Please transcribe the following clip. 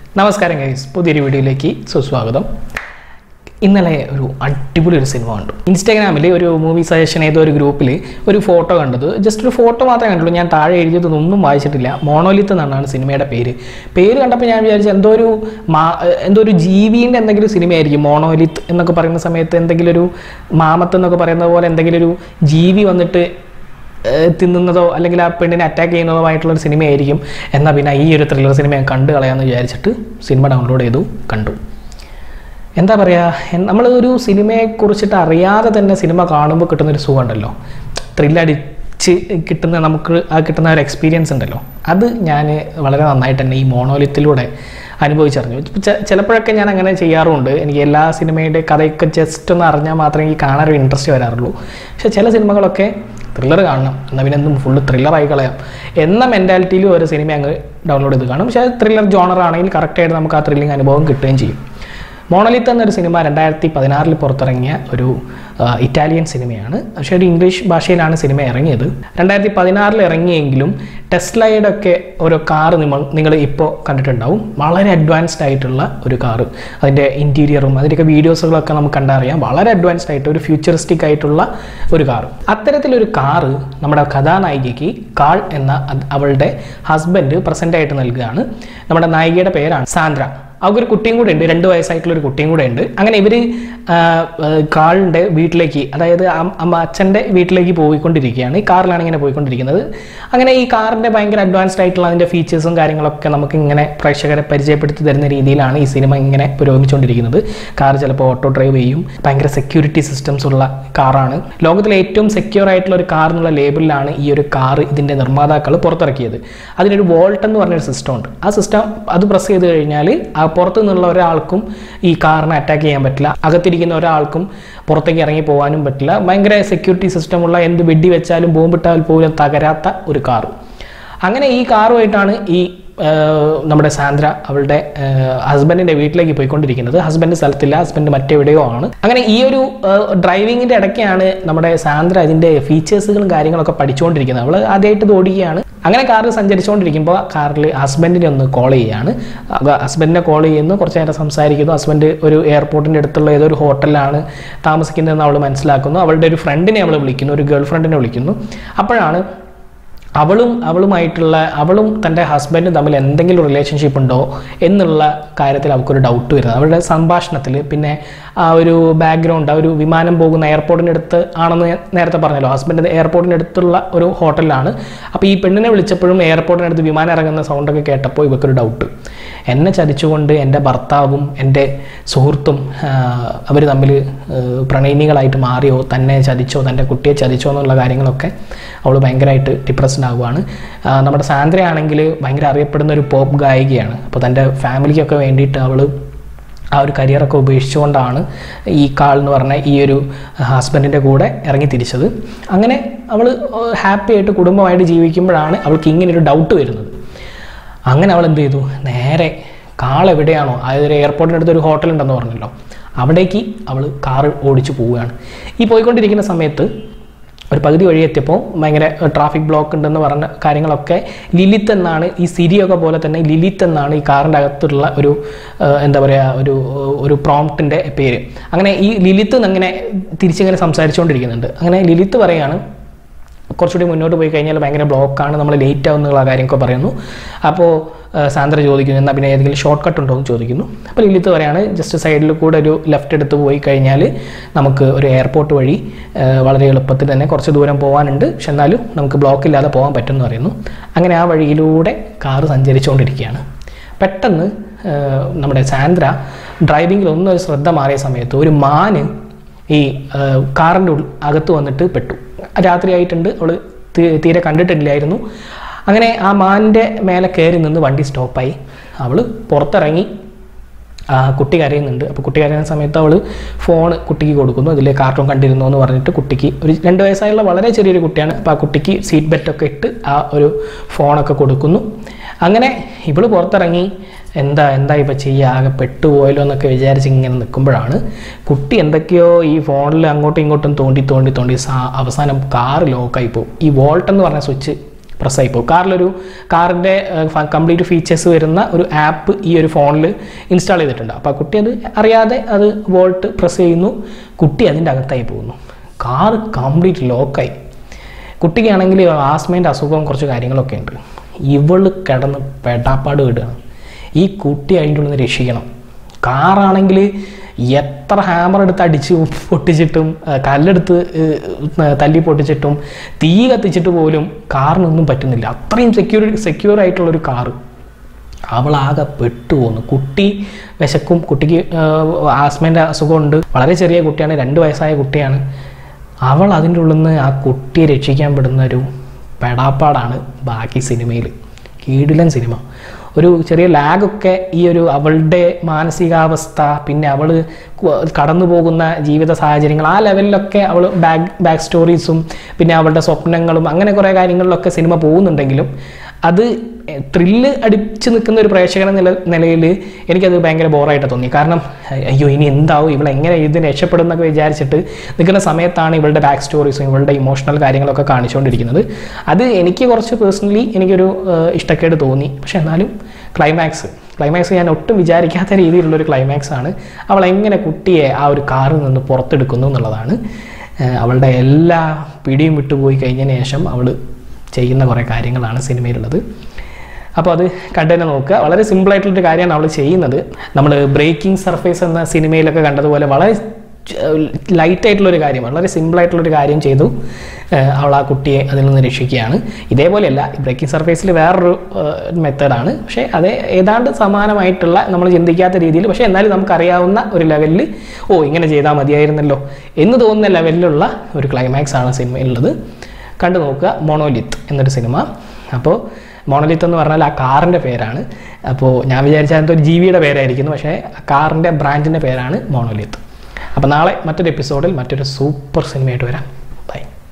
നമസ്കാരം ഗൈസ് പുതിയൊരു വീഡിയോയിലേക്ക് സുസ്വാഗതം ഇന്നലെ ഒരു അടിപൊളി ഒരു സിനിമ കണ്ടു ഇൻസ്റ്റാഗ്രാമിൽ ഒരു മൂവി സജഷൻ ഏതോ ഒരു ഗ്രൂപ്പിൽ ഒരു ഫോട്ടോ കണ്ടത് ജസ്റ്റ് ഒരു ഫോട്ടോ മാത്രമേ കണ്ടുള്ളൂ ഞാൻ താഴെ എഴുതിയതൊന്നും വായിച്ചിട്ടില്ല മോണോലിത്ത് എന്നാണ് സിനിമയുടെ പേര് പേര് കണ്ടപ്പോൾ ഞാൻ വിചാരിച്ചു എന്തോ ഒരു മാ എന്തോ ഒരു ജീവിൻ്റെ എന്തെങ്കിലും സിനിമയായിരിക്കും മോണോലിത്ത് എന്നൊക്കെ പറയുന്ന സമയത്ത് എന്തെങ്കിലും ഒരു മാമത്ത് എന്നൊക്കെ പറയുന്ന പോലെ എന്തെങ്കിലും ഒരു ജീവി വന്നിട്ട് ഏഹ് തിന്നുന്നതോ അല്ലെങ്കിൽ ആ പെണ്ണിനെ അറ്റാക്ക് ചെയ്യുന്നതോ ആയിട്ടുള്ള ഒരു സിനിമയായിരിക്കും എന്നാൽ പിന്നെ ഈ ഒരു ത്രില്ലർ സിനിമ ഞാൻ കണ്ടു കളയാമെന്ന് വിചാരിച്ചിട്ട് സിനിമ ഡൗൺലോഡ് ചെയ്തു കണ്ടു എന്താ പറയുക നമ്മൾ ഒരു സിനിമയെക്കുറിച്ചിട്ട് അറിയാതെ തന്നെ സിനിമ കാണുമ്പോൾ കിട്ടുന്നൊരു സുഖം ഉണ്ടല്ലോ ത്രില്ലടിച്ച് കിട്ടുന്ന നമുക്ക് ആ കിട്ടുന്ന ഒരു എക്സ്പീരിയൻസ് ഉണ്ടല്ലോ അത് ഞാൻ വളരെ നന്നായിട്ട് തന്നെ ഈ മോണോലിത്തിലൂടെ അനുഭവിച്ചറിഞ്ഞു ഇപ്പം ചെ- ചിലപ്പോഴൊക്കെ ഞാൻ അങ്ങനെ ചെയ്യാറുമുണ്ട് എനിക്ക് എല്ലാ സിനിമയുടെ കഥയൊക്കെ ജസ്റ്റ് ഒന്ന് അറിഞ്ഞാൽ മാത്രമേ എനിക്ക് കാണാൻ ഒരു ഇൻട്രസ്റ്റ് വരാറുള്ളൂ പക്ഷേ ചില സിനിമകളൊക്കെ ത്രില്ലർ കാണണം എന്നാൽ പിന്നെ എന്തും ഫുള്ള് ത്രില്ലറായി കളയാം എന്ന മെൻറ്റാലിറ്റിയിൽ ഒരു സിനിമ അങ്ങ് ഡൗൺലോഡ് ചെയ്ത് കാണും പക്ഷേ ത്രില്ലർ ജോണർ ആണെങ്കിൽ കറക്റ്റായിട്ട് നമുക്ക് ആ ത്രില്ലിംഗ് അനുഭവം കിട്ടുകയും ചെയ്യും മോണലിത്ത് എന്നൊരു സിനിമ രണ്ടായിരത്തി പതിനാറിൽ പുറത്തിറങ്ങിയ ഒരു ആ, ഇറ്റാലിയൻ സിനിമയാണ് പക്ഷേ ഒരു ഇംഗ്ലീഷ് ഭാഷയിലാണ് സിനിമ ഇറങ്ങിയത് രണ്ടായിരത്തി പതിനാറിൽ ഇറങ്ങിയെങ്കിലും ടെസ്ലയുടെ ഒക്കെ ഓരോ കാറ് നിങ്ങൾ നിങ്ങൾ ഇപ്പോൾ കണ്ടിട്ടുണ്ടാവും വളരെ അഡ്വാൻസ്ഡ് ആയിട്ടുള്ള ഒരു കാറ് അതിൻ്റെ ഇൻറ്റീരിയറും അതിൻ്റെയൊക്കെ വീഡിയോസുകളൊക്കെ നമുക്ക് കണ്ടറിയാം വളരെ അഡ്വാൻസ്ഡ് ആയിട്ട് ഒരു ഫ്യൂച്ചറിസ്റ്റിക് ആയിട്ടുള്ള ഒരു കാറ് അത്തരത്തിലൊരു കാറ് നമ്മുടെ കഥാനായികയ്ക്ക് കാൾ എന്ന അത് അവളുടെ ഹസ്ബൻഡ് പ്രസൻ്റ് ആയിട്ട് നൽകുകയാണ് നമ്മുടെ നായികയുടെ പേരാണ് സാന്ദ്ര അവൾക്കൊരു കുട്ടിയും കൂടെ ഉണ്ട് രണ്ട് വയസ്സായിട്ടുള്ള ഒരു കുട്ടിയും കൂടെ ഉണ്ട് അങ്ങനെ ഇവർ കാളിൻ്റെ വീട്ടിലേക്ക് അതായത് അം- അമ്മ അച്ഛൻ്റെ വീട്ടിലേക്ക് പോയിക്കൊണ്ടിരിക്കുകയാണ് ഈ കാറിലാണ് ഇങ്ങനെ പോയിക്കൊണ്ടിരിക്കുന്നത് അങ്ങനെ ഈ കാറിൻ്റെ ഭയങ്കര അഡ്വാൻസ്ഡ് ആയിട്ടുള്ള അതിൻ്റെ ഫീച്ചേഴ്സും കാര്യങ്ങളൊക്കെ നമുക്ക് ഇങ്ങനെ പ്രേക്ഷകരെ പരിചയപ്പെടുത്തി തരുന്ന രീതിയിലാണ് ഈ സിനിമ ഇങ്ങനെ പുരോഗമിച്ചുകൊണ്ടിരിക്കുന്നത് കാർ ചിലപ്പോൾ ഓട്ടോ ഡ്രൈവ് ചെയ്യും ഭയങ്കര സെക്യൂരിറ്റി സിസ്റ്റംസ് ഉള്ള കാറാണ് ലോകത്തിലെ ഏറ്റവും സെക്യൂർ ആയിട്ടുള്ള ഒരു കാർ എന്നുള്ള ലേബിളിലാണ് ഈ ഒരു കാർ ഇതിൻ്റെ നിർമ്മാതാക്കൾ പുറത്തിറക്കിയത് അതിനൊരു വോൾട്ട് എന്ന് പറഞ്ഞൊരു സിസ്റ്റം ഉണ്ട് ആ സിസ്റ്റം അത് പ്രസ് ചെയ്ത് കഴിഞ്ഞാൽ ആ പുറത്തു നിന്നുള്ള ഒരാൾക്കും ഈ കാറിനെ അറ്റാക്ക് ചെയ്യാൻ പറ്റില്ല അകത്തിരിക്കുന്ന ഒരാൾക്കും പുറത്തേക്ക് ഇറങ്ങി പോകാനും പറ്റില്ല ഭയങ്കര സെക്യൂരിറ്റി സിസ്റ്റമുള്ള എന്ത് വെടി വെച്ചാലും ബോംബിട്ടാൽ പോലും തകരാത്ത ഒരു കാർ അങ്ങനെ ഈ കാറുമായിട്ടാണ് ഈ ആ, നമ്മുടെ സാന്ദ്ര അവളുടെ ഹസ്ബൻഡിന്റെ വീട്ടിലേക്ക് പോയിക്കൊണ്ടിരിക്കുന്നത് ഹസ്ബൻഡ് സ്ഥലത്തില്ല ഹസ്ബൻഡ് മറ്റെവിടെയോ ആണ് അങ്ങനെ ഈ ഒരു ഡ്രൈവിങ്ങിന്റെ ഇടയ്ക്കാണ് നമ്മുടെ സാന്ദ്ര അതിന്റെ ഫീച്ചേഴ്സുകളും കാര്യങ്ങളൊക്കെ പഠിച്ചുകൊണ്ടിരിക്കുന്നത് അവൾ ആദ്യമായിട്ട് ഇത് ഓടിക്കുകയാണ് അങ്ങനെ കാറിൽ സഞ്ചരിച്ചുകൊണ്ടിരിക്കുമ്പോൾ കാറിൽ ഹസ്ബൻഡിനെ ഒന്ന് കോൾ ചെയ്യുകയാണ് ഹസ്ബൻഡിനെ കോൾ ചെയ്യുന്നു കുറച്ച് നേരം സംസാരിക്കുന്നു ഹസ്ബൻഡ് ഒരു എയർപോർട്ടിൻ്റെ അടുത്തുള്ള ഏതോ ഒരു ഹോട്ടലിലാണ് താമസിക്കുന്നതെന്ന് അവൾ മനസ്സിലാക്കുന്നു അവളുടെ ഒരു ഫ്രണ്ടിനെ അവൾ വിളിക്കുന്നു ഒരു ഗേൾ ഫ്രണ്ടിനെ വിളിക്കുന്നു അപ്പോഴാണ് അവളും അവളുമായിട്ടുള്ള അവളും തൻ്റെ ഹസ്ബൻഡും തമ്മിൽ എന്തെങ്കിലും റിലേഷൻഷിപ്പ് ഉണ്ടോ എന്നുള്ള കാര്യത്തിൽ അവൾക്കൊരു ഡൗട്ട് വരുന്നത് അവരുടെ സംഭാഷണത്തിൽ പിന്നെ ആ ഒരു ബാക്ക്ഗ്രൗണ്ട് ആ ഒരു വിമാനം പോകുന്ന എയർപോർട്ടിൻ്റെ അടുത്ത് ആണെന്ന് ഞാൻ നേരത്തെ പറഞ്ഞല്ലോ ഹസ്ബൻഡ് എയർപോർട്ടിൻ്റെ അടുത്തുള്ള ഒരു ഹോട്ടലിലാണ് അപ്പോൾ ഈ പെണ്ണിനെ വിളിച്ചപ്പോഴും എയർപോർട്ടിനടുത്ത് വിമാനം ഇറങ്ങുന്ന സൗണ്ടൊക്കെ കേട്ടപ്പോൾ ഇവക്കൊരു ഡൗട്ട് എന്നെ ചതിച്ചുകൊണ്ട് എൻ്റെ ഭർത്താവും എൻ്റെ സുഹൃത്തും അവർ തമ്മിൽ പ്രണയിനികളായിട്ട് മാറിയോ തന്നെ ചതിച്ചോ തൻ്റെ കുട്ടിയെ ചതിച്ചോ എന്നുള്ള കാര്യങ്ങളൊക്കെ അവൾ ഭയങ്കരമായിട്ട് ഡിപ്രസ്ഡ് ആവുകയാണ് ആ, നമ്മുടെ സാന്ദ്രയാണെങ്കിൽ ഭയങ്കര അറിയപ്പെടുന്ന ഒരു പോപ്പ് ഗായികയാണ് അപ്പോൾ തൻ്റെ ഫാമിലിക്കൊക്കെ വേണ്ടിയിട്ട് അവൾ ആ ഒരു കരിയറൊക്കെ ഉപേക്ഷിച്ചുകൊണ്ടാണ് ഈ കാൾ എന്ന് പറഞ്ഞ ഈ ഒരു ഹസ്ബൻഡിൻ്റെ കൂടെ ഇറങ്ങി തിരിച്ചത് അങ്ങനെ അവൾ ഹാപ്പി ആയിട്ട് കുടുംബമായിട്ട് ജീവിക്കുമ്പോഴാണ് അവൾക്ക് ഇങ്ങനെ ഒരു ഡൗട്ട് വരുന്നത് അങ്ങനെ അവൾ എന്ത് ചെയ്തു നേരെ കാൾ എവിടെയാണോ അതായത് ഒരു എയർപോർട്ടിനടുത്ത് ഒരു ഹോട്ടൽ ഉണ്ടെന്ന് പറഞ്ഞല്ലോ അവിടേക്ക് അവൾ കാറ് ഓടിച്ചു പോവുകയാണ് ഈ പോയിക്കൊണ്ടിരിക്കുന്ന സമയത്ത് ഒരു പകുതി വഴി എത്തിയപ്പോൾ ഭയങ്കര ട്രാഫിക് ബ്ലോക്ക് ഉണ്ടെന്ന് പറഞ്ഞ കാര്യങ്ങളൊക്കെ ലിലിത്ത് എന്നാണ് ഈ സിരിയൊക്കെ പോലെ തന്നെ ലിലിത്ത് എന്നാണ് ഈ കാറിൻ്റെ അകത്തുള്ള ഒരു ഏഹ്, എന്താ പറയുക ഒരു ഒരു പ്രോംപ്റ്റിൻ്റെ പേര് അങ്ങനെ ഈ ലിലിത്ത് അങ്ങനെ തിരിച്ചിങ്ങനെ സംസാരിച്ചുകൊണ്ടിരിക്കുന്നുണ്ട് അങ്ങനെ ലിലിത്ത് പറയാണ് കുറച്ചുകൂടി മുന്നോട്ട് പോയി കഴിഞ്ഞാൽ ഭയങ്കര ബ്ലോക്കാണ് നമ്മൾ ലേറ്റ് ആവുന്നുള്ള കാര്യമൊക്കെ പറയുന്നു അപ്പോൾ ആ, സാന്ദ്ര ചോദിക്കുന്നു എന്നാൽ പിന്നെ ഏതെങ്കിലും ഷോർട്ട് കട്ട് ഉണ്ടോ എന്ന് ചോദിക്കുന്നു അപ്പോൾ ലിലിത്ത് പറയാണ് ജസ്റ്റ് സൈഡിൽ കൂടെ ഒരു ലെഫ്റ്റ് എടുത്ത് പോയി കഴിഞ്ഞാൽ നമുക്ക് ഒരു എയർപോർട്ട് വഴി ആ, വളരെ എളുപ്പത്തിൽ തന്നെ കുറച്ച് ദൂരം പോകാനുണ്ട് പക്ഷെ എന്നാലും നമുക്ക് ബ്ലോക്ക് ഇല്ലാതെ പോകാൻ പറ്റുമെന്ന് പറയുന്നു അങ്ങനെ ആ വഴിയിലൂടെ കാറ് സഞ്ചരിച്ചുകൊണ്ടിരിക്കുകയാണ് പെട്ടെന്ന് ആ, നമ്മുടെ സാന്ദ്ര ഡ്രൈവിങ്ങിൽ ഒന്നൊരു ശ്രദ്ധ മാറിയ സമയത്ത് ഒരു മാന് ഈ കാറിൻ്റെ അകത്ത് വന്നിട്ട് പെട്ടു രാത്രിയായിട്ടുണ്ട് അവൾ തീരെ കണ്ടിട്ടില്ലായിരുന്നു അങ്ങനെ ആ മാനിൻ്റെ മേലെ കയറി നിന്ന് വണ്ടി സ്റ്റോപ്പായി അവൾ പുറത്തിറങ്ങി ആ, കുട്ടി കരയുന്നുണ്ട് അപ്പോൾ കുട്ടി കരയുന്ന സമയത്ത് അവൾ ഫോൺ കുട്ടിക്ക് കൊടുക്കുന്നു അതിൽ കാർട്ടൂൺ കണ്ടിരുന്നു എന്ന് പറഞ്ഞിട്ട് കുട്ടിക്ക് ഒരു രണ്ട് വയസ്സായുള്ള വളരെ ചെറിയൊരു കുട്ടിയാണ് അപ്പോൾ ആ കുട്ടിക്ക് സീറ്റ് ബെൽറ്റൊക്കെ ഇട്ട് ആ ഒരു ഫോണൊക്കെ കൊടുക്കുന്നു അങ്ങനെ ഇവൾ പുറത്തിറങ്ങി എന്താ എന്താ ഇപ്പം ചെയ്യുക ആകെ പെട്ടുപോയല്ലോ എന്നൊക്കെ വിചാരിച്ച് ഇങ്ങനെ നിൽക്കുമ്പോഴാണ് കുട്ടി എന്തൊക്കെയോ ഈ ഫോണിൽ അങ്ങോട്ടും ഇങ്ങോട്ടും തോണ്ടി തോണ്ടി തോണ്ടി സാ അവസാനം കാറ് ലോക്കായി പോകും ഈ വോൾട്ട് എന്ന് പറഞ്ഞ സ്വിച്ച് പ്രസ്സായി പോകും കാറിലൊരു കാറിൻ്റെ കംപ്ലീറ്റ് ഫീച്ചേഴ്സ് വരുന്ന ഒരു ആപ്പ് ഈ ഒരു ഫോണിൽ ഇൻസ്റ്റാൾ ചെയ്തിട്ടുണ്ട് അപ്പോൾ ആ കുട്ടി അത് അറിയാതെ അത് വോൾട്ട് പ്രസ് ചെയ്യുന്നു കുട്ടി അതിൻ്റെ അകത്തായി പോകുന്നു കാർ കംപ്ലീറ്റ് ലോക്കായി കുട്ടിക്കാണെങ്കിൽ ആസ്മേൻ്റെ അസുഖവും കുറച്ച് കാര്യങ്ങളൊക്കെ ഉണ്ട് ഇവള് കിടന്ന് പെടാപ്പാട് വിടുകയാണ് ഈ കുട്ടി അതിൻ്റെ ഉള്ളിൽ നിന്ന് രക്ഷിക്കണം കാറാണെങ്കിൽ എത്ര ഹാമർ എടുത്ത് അടിച്ച് പൊട്ടിച്ചിട്ടും ആ, കല്ലെടുത്ത് ഏഹ്, തല്ലി പൊട്ടിച്ചിട്ടും തീ കത്തിച്ചിട്ട് പോലും കാറിനൊന്നും പറ്റുന്നില്ല അത്രയും സെക്യൂർ സെക്യൂർ ആയിട്ടുള്ളൊരു കാറ് അവളാകെ പെട്ടുപോകുന്നു കുട്ടി വിശക്കും കുട്ടിക്ക് ആസ്മേൻ്റെ അസുഖമുണ്ട് വളരെ ചെറിയ കുട്ടിയാണ് രണ്ട് വയസ്സായ കുട്ടിയാണ് അവൾ അതിൻ്റെ ഉള്ളിൽ നിന്ന് ആ കുട്ടിയെ രക്ഷിക്കാൻ പെടുന്ന ഒരു പെടാപ്പാടാണ് ബാക്കി സിനിമയിൽ കീടിലൻ സിനിമ ഒരു ചെറിയ ലാഗൊക്കെ ഈ ഒരു അവളുടെ മാനസികാവസ്ഥ പിന്നെ അവൾ കടന്നു പോകുന്ന ജീവിത സാഹചര്യങ്ങൾ ആ ലെവലിലൊക്കെ അവൾ ബാക്ക് ബാക്ക് സ്റ്റോറീസും പിന്നെ അവളുടെ സ്വപ്നങ്ങളും അങ്ങനെ കുറേ കാര്യങ്ങളിലൊക്കെ സിനിമ പോകുന്നുണ്ടെങ്കിലും അത് ത്രില്ല് അടിച്ചു നിൽക്കുന്ന ഒരു പ്രേക്ഷകൻ നില നിലയിൽ എനിക്കത് ഭയങ്കര ബോറായിട്ട് തോന്നി കാരണം അയ്യോ ഇനി എന്താവും ഇവൾ എങ്ങനെ ഇതിന് രക്ഷപ്പെടും എന്നൊക്കെ വിചാരിച്ചിട്ട് നിൽക്കുന്ന സമയത്താണ് ഇവളുടെ ബാക്ക് സ്റ്റോറീസും ഇവളുടെ ഇമോഷണൽ കാര്യങ്ങളൊക്കെ കാണിച്ചുകൊണ്ടിരിക്കുന്നത് അത് എനിക്ക് കുറച്ച് പേഴ്സണലി എനിക്കൊരു ഏഹ്, ഇഷ്ടക്കേട് തോന്നി പക്ഷെ എന്നാലും ക്ലൈമാക്സ് ക്ലൈമാക്സ് ഞാൻ ഒട്ടും വിചാരിക്കാത്ത രീതിയിലുള്ളൊരു ക്ലൈമാക്സ് ആണ് അവൾ എങ്ങനെ കുട്ടിയെ ആ ഒരു കാറിൽ നിന്ന് പുറത്തെടുക്കുന്നു എന്നുള്ളതാണ് ഏഹ്, അവളുടെ എല്ലാ പിടിയും വിട്ടുപോയി കഴിഞ്ഞതിന് ശേഷം അവൾ ചെയ്യുന്ന കുറേ കാര്യങ്ങളാണ് സിനിമയിലുള്ളത് അപ്പോൾ അത് കണ്ടു തന്നെ നോക്കുക വളരെ സിമ്പിളായിട്ടുള്ളൊരു കാര്യമാണ് അവൾ ചെയ്യുന്നത് നമ്മൾ ബ്രേക്കിംഗ് സർഫേസ് എന്ന സിനിമയിലൊക്കെ കണ്ടതുപോലെ വളരെ ലൈറ്റ് ആയിട്ടുള്ളൊരു കാര്യം വളരെ സിമ്പിളായിട്ടുള്ളൊരു കാര്യം ചെയ്തു ഏഹ് അവൾ ആ കുട്ടിയെ അതിൽ നിന്ന് രക്ഷിക്കുകയാണ് ഇതേപോലെയല്ല ബ്രേക്കിംഗ് സർഫേസിൽ വേറൊരു മെത്തേഡാണ് പക്ഷേ അത് ഏതാണ്ട് സമാനമായിട്ടുള്ള നമ്മൾ ചിന്തിക്കാത്ത രീതിയിൽ പക്ഷേ എന്നാലും നമുക്കറിയാവുന്ന ഒരു ലെവലിൽ ഓ ഇങ്ങനെ ചെയ്താൽ മതിയായിരുന്നല്ലോ എന്ന് തോന്നുന്ന ലെവലിലുള്ള ഒരു ക്ലൈമാക്സ് ആണ് സിനിമയിലുള്ളത് കണ്ടു നോക്കുക മോണോലിത്ത് എന്നൊരു സിനിമ അപ്പോൾ മോണോലിത്ത് എന്ന് പറഞ്ഞാൽ ആ കാറിൻ്റെ പേരാണ് അപ്പോൾ ഞാൻ വിചാരിച്ച അതിൻ്റെ ഒരു ജീവിയുടെ പേരായിരിക്കുന്നു പക്ഷേ ആ കാറിൻ്റെ ബ്രാൻഡിൻ്റെ പേരാണ് മോണോലിത്ത് അപ്പോൾ നാളെ മറ്റൊരു എപ്പിസോഡിൽ മറ്റൊരു സൂപ്പർ സിനിമയായിട്ട് വരാം